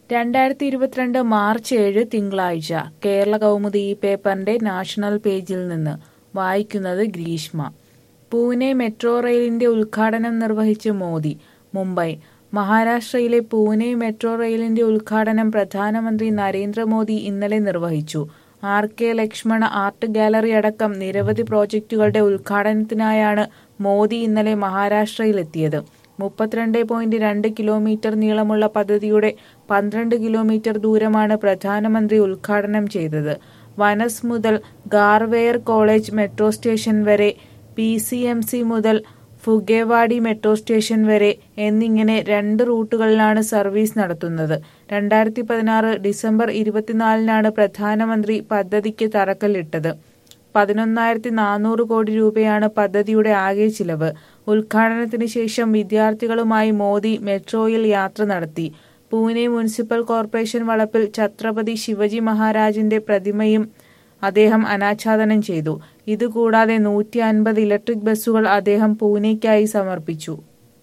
രണ്ടായിരത്തി ഇരുപത്തിരണ്ട് മാർച്ച് ഏഴ് തിങ്കളാഴ്ച കേരള കൗമുദി ഈ പേപ്പറിന്റെ നാഷണൽ പേജിൽ നിന്ന് വായിക്കുന്നത് ഗ്രീഷ്മ പൂനെ മെട്രോ റെയിലിന്റെ ഉദ്ഘാടനം നിർവഹിച്ച് മോദി മുംബൈ മഹാരാഷ്ട്രയിലെ പൂനെ മെട്രോ റെയിലിന്റെ ഉദ്ഘാടനം പ്രധാനമന്ത്രി നരേന്ദ്രമോദി ഇന്നലെ നിർവഹിച്ചു R K Laxman art gallery അടക്കം നിരവധി പ്രോജക്റ്റുകളുടെ ഉദ്ഘാടനത്തിനായാണ് മോദി ഇന്നലെ മഹാരാഷ്ട്രയിലെത്തിയത് മുപ്പത്തിരണ്ട് പോയിന്റ് രണ്ട് കിലോമീറ്റർ നീളമുള്ള പദ്ധതിയുടെ പന്ത്രണ്ട് കിലോമീറ്റർ ദൂരമാണ് പ്രധാനമന്ത്രി ഉദ്ഘാടനം ചെയ്തത് വനസ് മുതൽ ഗാർവെയർ കോളേജ് മെട്രോ സ്റ്റേഷൻ വരെ പി സി എം സി മുതൽ ഫുഗേവാഡി മെട്രോ സ്റ്റേഷൻ വരെ എന്നിങ്ങനെ രണ്ട് റൂട്ടുകളിലാണ് സർവീസ് നടത്തുന്നത് രണ്ടായിരത്തി പതിനാറ് ഡിസംബർ ഇരുപത്തിനാലിനാണ് പ്രധാനമന്ത്രി പദ്ധതിക്ക് തറക്കല്ലിട്ടത് പതിനൊന്നായിരത്തി നാനൂറ് കോടി രൂപയാണ് പദ്ധതിയുടെ ആകെ ചിലവ് ഉദ്ഘാടനത്തിന് ശേഷം വിദ്യാർത്ഥികളുമായി മോദി മെട്രോയിൽ യാത്ര നടത്തി പൂനെ മുനിസിപ്പൽ കോർപ്പറേഷൻ വളപ്പിൽ ഛത്രപതി ശിവജി മഹാരാജിന്റെ പ്രതിമയും അദ്ദേഹം അനാച്ഛാദനം ചെയ്തു ഇതുകൂടാതെ നൂറ്റി അൻപത് ഇലക്ട്രിക് ബസ്സുകൾ അദ്ദേഹം പൂനെയ്ക്കായി സമർപ്പിച്ചു